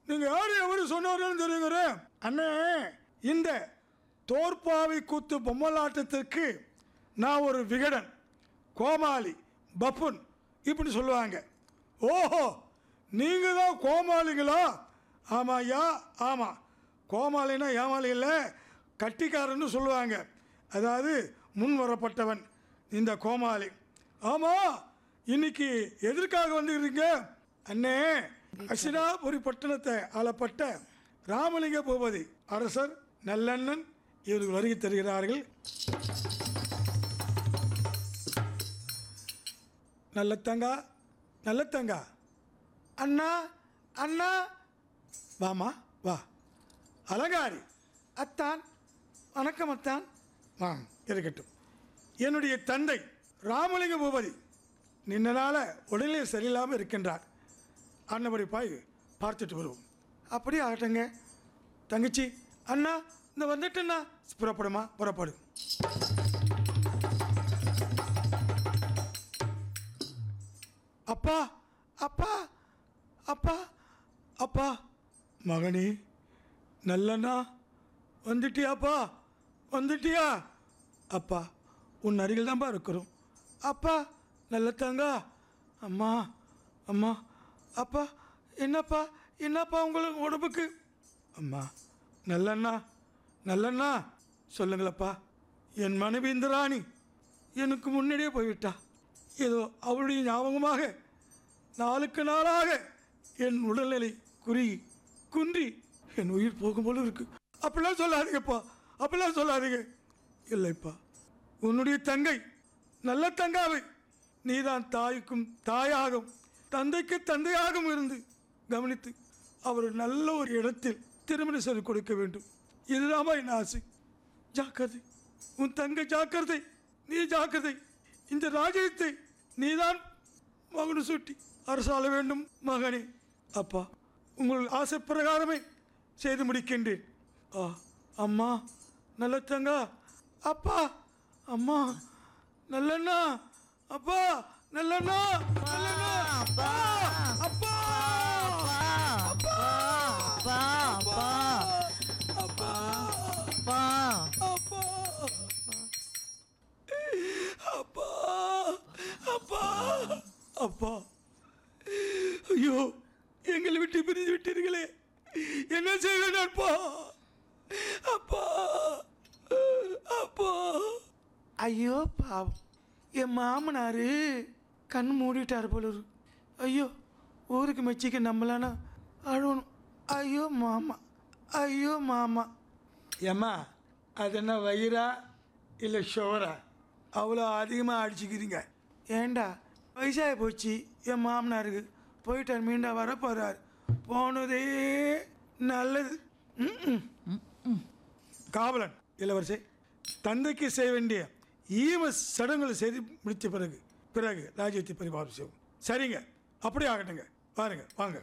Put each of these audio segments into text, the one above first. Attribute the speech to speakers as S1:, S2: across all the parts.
S1: நீங்கள் யார் எவரு சொன்னார்கள் தெரியுங்கிறேன் அண்ணே இந்த தோற்பாவை கூத்து பொம்மலாட்டத்திற்கு நான் ஒரு விகடன் கோமாளி பப்புன் இப்படி சொல்லுவாங்க ஓஹோ நீங்கள் தான் கோமாளிங்களா ஆமாம் ஐயா ஆமாம் கோமாளினா ஏமாளி இல்லை கட்டிக்காரன்னு சொல்லுவாங்க அதாவது முன் வரப்பட்டவன் இந்த கோமாளி ஆமாம் இன்னைக்கு எதற்காக வந்துருக்கீங்க அண்ணே அசினாபுரி பட்டணத்தை ஆளப்பட்ட ராமலிங்க பூபதி அரசர் நல்லண்ணன் இவர்கள் வருகை தருகிறார்கள் நல்லத்தங்கா நல்லத்தங்கா அண்ணா அண்ணா வாமா வா அலங்காரி அத்தான் வணக்கம் அத்தான் வா இருக்கட்டும் என்னுடைய தந்தை ராமலிங்க பூபதி நின்ன நாள உடல்நிலை சரியில்லாமல் இருக்கின்றார் அன்னபடி பாய் பார்த்துட்டு வருவோம் அப்படியே ஆகட்டுங்க தங்கச்சி அண்ணா இந்த வந்துட்டேண்ணா புறப்படுமா புறப்படு அப்பா அப்பா அப்பா அப்பா மகனே நல்லண்ணா வந்துட்டியாப்பா வந்துட்டியா அப்பா உன் அருகில் தான்ப்பா இருக்கிறோம் அப்பா நல்ல தங்கா அம்மா அம்மா அப்பா என்னப்பா என்னப்பா உங்களுக்கு உடம்புக்கு அம்மா நல்லண்ணா நல்லண்ணா சொல்லுங்களப்பா என் மனைவி இந்த ராணி எனக்கு முன்னாடியே போய்விட்டா ஏதோ அவளுடைய ஞாபகமாக நாளுக்கு நாளாக என் உடல்நிலை குறுகி குன்றி என் உயிர் போகும் போல இருக்கு அப்படிலாம் சொல்லாதீங்கப்பா அப்படிலாம் சொல்லாதீங்க இல்லைப்பா உன்னுடைய தங்கை நல்ல தங்காவை நீதான் தாய்க்கும் தாயாகும் தந்தைக்கு தந்தையாகவும் இருந்து கவனித்து அவர் நல்ல ஒரு இடத்தில் திருமணம் செய்து கொடுக்க வேண்டும் இதுதாம்மா என் ஆசை ஜாக்கிரதை உன் தங்கை ஜாக்கிரதை நீ ஜாக்கிரதை இந்த ராஜ்யத்தை நீதான் மகனு சுட்டி அரசாள வேண்டும் மகனே அப்பா உங்கள் ஆசை பிரகாரமே செய்து முடிக்கின்றேன் ஆ அம்மா நல்ல தங்கா அப்பா அம்மா நல்லண்ணா அப்பா நல்லண்ணா நல்லண்ணா அப்பா அப்பா
S2: அப்பா அப்பா அப்பா அப்பா
S1: அப்பா அப்பா அப்பா அப்பா ஐயோ எங்களை விட்டு பிரிஞ்சு விட்டீர்களே என்ன செய்வேன் அப்பா அப்பா அப்பா ஐயோ பாவம் என் மாமனாரு கண் மூடிட்டார் போல இருக்கு. ஐயோ ஊருக்கு மெச்சிக்க நம்மளானா அழுவணும் ஐயோ மாமா ஐயோ மாமா ஏம்மா அது என்ன வயிறா இல்லை ஷுவரா அவ்வளோ அதிகமாக அடிச்சுக்கிறீங்க ஏண்டா வயசாகி போச்சு என் மாமனாருக்கு போயிட்டார் மீண்டா வர போகிறார் போனதே நல்லது ம்ம். காவலன் இளவரசே தந்தைக்கு செய்ய வேண்டிய ஈம சடங்குகளை செய்து முடித்த பிறகு பிறகு ராஜ்யத்தை பரிபாலம் செய்வோம் சரிங்க அப்படியே ஆகட்டுங்க பாருங்க வாங்க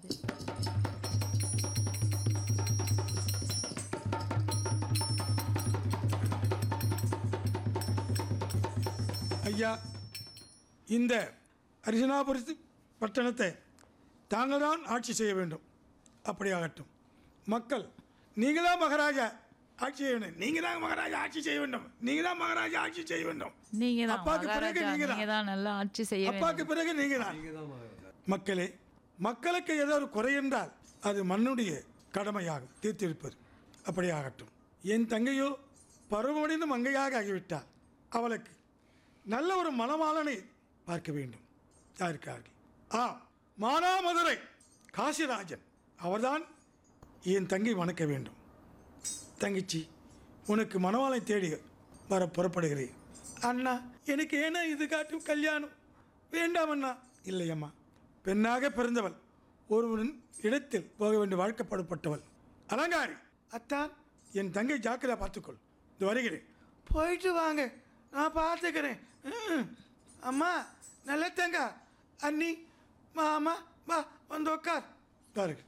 S1: ஐயா இந்த அரிசனாபுரத்து பட்டணத்தை தாங்கள் தான் ஆட்சி செய்ய வேண்டும் அப்படி ஆகட்டும் மக்கள் நீங்களா மகாராஜா ஆட்சி செய்ய வேண்டும் நீங்க தான் மகாராஜா ஆட்சி செய்ய வேண்டும் நீங்க தான் மகாராஜா ஆட்சி செய்ய வேண்டும்
S2: நீங்க தான்
S1: அப்பாக்கு பிறகு
S2: மகாராஜா
S1: நீங்க தான்.
S2: நீங்க தான் நல்லா ஆட்சி செய்ய வேண்டும்
S1: அப்பாக்கு பிறகு நீங்க தான் மக்களே மக்களுக்கு ஏதாவது குறை என்றால் அது மண்ணுடைய கடமையாகும் தீர்த்திருப்பது அப்படி ஆகட்டும் என் தங்கையோ பருவமடைந்து மங்கையாக ஆகிவிட்டாள் அவளுக்கு நல்ல ஒரு மணமாளனை பார்க்க வேண்டும் யாருக்கார்கள் ஆ மானாமதுரை காசிராஜன் அவர்தான் என் தங்கை வணக்க வேண்டும் தங்கச்சி உனக்கு மணவாளை தேடி வர புறப்படுகிறேன் அண்ணா எனக்கு ஏன்னா இது காட்டும் கல்யாணம் வேண்டாம் அண்ணா இல்லையம்மா பெண்ணாக பிறந்தவள் ஒருவரின் இடத்தில் போக வேண்டிய வாழ்க்கைப்படப்பட்டவள் அலங்காரி அத்தான் என் தங்கை ஜாக்கிரதை பார்த்துக்கொள் இது வருகிறேன் போயிட்டு வாங்க நான் பார்த்துக்கிறேன் ம். அம்மா நல்ல தங்க அண்ணி மாமா வா வந்து உட்கார் பாருங்க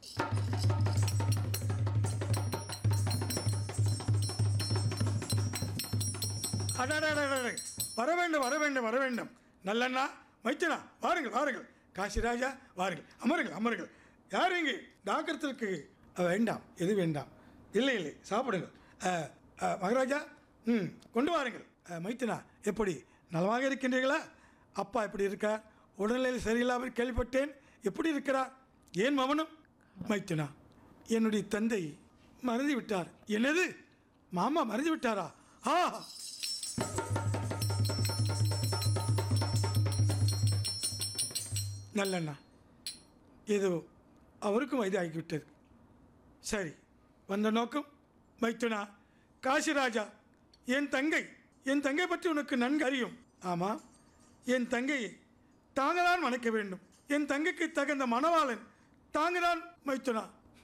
S1: அடடடடடட. வர வேண்டும் வர வேண்டும் வர வேண்டும் நல்லண்ணா மைத்தனா வாருங்கள் வாருங்கள் காசிராஜா வாருங்கள் அமருங்கள் அமருங்கள் யார் இங்கே டாக்டருக்கு வேண்டாம் எது வேண்டாம் இல்லை இல்லை சாப்பிடுங்கள் அஹ், அஹ், மகாராஜா ம் கொண்டு வாருங்கள் அஹ், மைத்துனா எப்படி நலமாக இருக்கின்றீர்களா அப்பா எப்படி இருக்கார் உடல்நிலை சரியில்லாமல் கேள்விப்பட்டேன் எப்படி இருக்கிறார் ஏன் மவனும் மைத்துனா என்னுடைய தந்தை மறந்து விட்டார் என்னது மாமா மறந்து விட்டாரா ஆ நல்லண்ணா ஏதோ அவருக்கும் வயதாகிவிட்டது சரி வந்த நோக்கம் மைத்துனா காசிராஜா என் தங்கை என் தங்கை பற்றி உனக்கு நன்கு அறியும் ஆமாம் என் தங்கையை தாங்க தான் வணக்க வேண்டும் என் தங்கைக்கு தகுந்த மணவாளன் தாங்க தான் மைத்துனா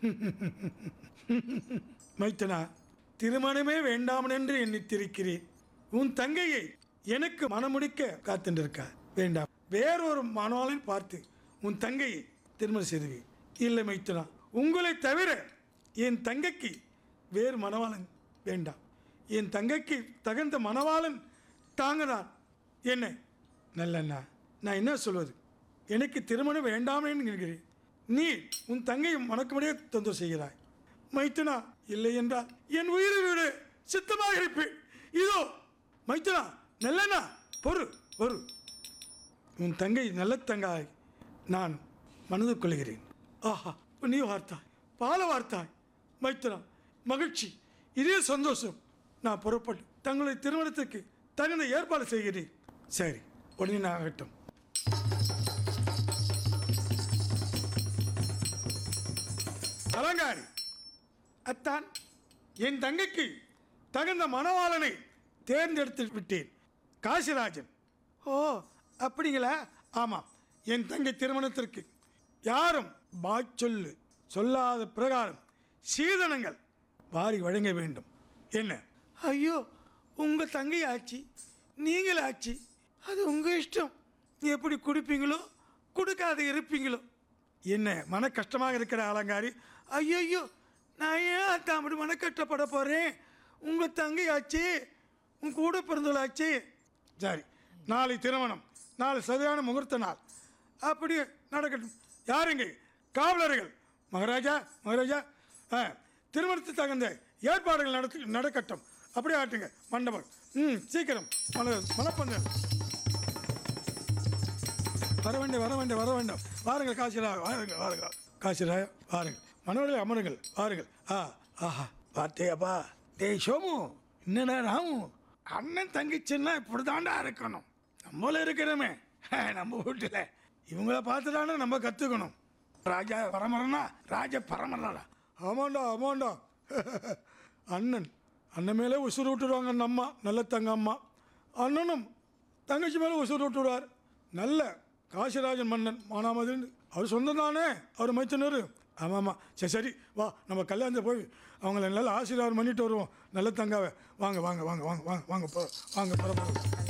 S1: மைத்துனா திருமணமே வேண்டாம் என்று எண்ணித்திருக்கிறேன் உன் தங்கையை எனக்கு மனமுடிக்க காத்துருக்கா வேண்டாம் வேறொரு மணவாளன் பார்த்து உன் தங்கையை திருமணம் செய்துவேன் இல்லை மைத்துனா உங்களை தவிர என் தங்கைக்கு வேறு மணவாளன் வேண்டாம் என் தங்கைக்கு தகுந்த மணவாளன் தாங்க தான் என்ன நல்லண்ணா நான் என்ன சொல்வது எனக்கு திருமணம் வேண்டாம் என்கிறேன் நீ உன் தங்கையை மணக்கும்படியே தொந்தரவு செய்கிறாய் மைத்துனா இல்லை என்றால் என் உயிரை விடு சித்தமாக இருப்பேன் இதோ மைத்துனா நல்லண்ணா பொறு பொறு உன் தங்கை நல்ல தங்காய் நான் மனது கொள்கிறேன் ஆஹா நீ வார்த்தாய் பால வார்த்தாய் மைத்துனா மகிழ்ச்சி இதே சந்தோஷம் நான் புறப்பட்டு தங்களுடைய திருமணத்துக்கு தகுந்த ஏற்பாடு செய்கிறேன் சரி உடனே நான் ஆகட்டும் அலங்காரி அத்தான் என் தங்கைக்கு தகுந்த மணவாளனை தேர்ந்தெடுத்து விட்டேன் காசிராஜன் ஓ அப்படிங்களா ஆமாம் என் தங்கை திருமணத்திற்கு யாரும் பாச்சொல்லு சொல்லாத பிரகாரம் சீதனங்கள் வாரி வழங்க வேண்டும் என்ன ஐயோ உங்கள் தங்கை ஆட்சி நீங்கள் ஆட்சி அது உங்கள் இஷ்டம் எப்படி குடிப்பீங்களோ கொடுக்காத இருப்பீங்களோ என்ன மன கஷ்டமாக இருக்கிற அலங்காரி ஐயோ நான் ஏன் அத்தான் அப்படி மன கஷ்டப்பட போகிறேன் உங்கள் தங்கை ஆச்சு உன் கூட பிறந்தவளாச்சு சரி நாளை திருமணம் நாளை சரியான முகூர்த்த நாள் அப்படி நடக்கட்டும் யாருங்க காவலர்கள் மகாராஜா மகாராஜா ஆ திருமணத்துக்கு தகுந்த ஏற்பாடுகள் நடத்து நடக்கட்டும் அப்படியே ஆட்டுங்க மண்டபம் ம் சீக்கிரம் மன மனப்பந்தல் வர வேண்டும் வர வேண்டும் வர வேண்டும் வாருங்கள் காசிரா வாருங்கள் வாருங்கள் காசிரா வாருங்கள் மனோரில் அமருங்கள் வாருங்கள் ஆ ஆஹா பார்த்தேப்பா டேய் சோமு என்னடா ராமு அண்ணன் தங்கச்சின்னா இப்படி தாண்டா இருக்கணும் நம்மள இருக்கிறோமே நம்ம வீட்டில் இவங்கள பார்த்து தானே நம்ம கற்றுக்கணும் ராஜா பரமரனா ராஜ பரமரனா ஆமாண்டா ஆமாண்டா அண்ணன் அண்ணன் மேலே உசுறு விட்டுருவாங்க அந்த அம்மா நல்ல தங்க அம்மா அண்ணனும் தங்கச்சி மேலே உசுறு விட்டுடுவார் நல்ல காசிராஜன் மன்னன் மானாமதுன்னு அவர் சொந்தம் தானே அவர் மைத்தனர் ஆமாம் ஆமாம் சரி சரி வா நம்ம கல்யாணத்தை போய் அவங்கள நல்ல ஆசீர்வாதம் பண்ணிட்டு வருவோம் நல்ல தங்காவை வாங்க வாங்க வாங்க வாங்க வாங்க வாங்க போ வாங்க பரவாயில்ல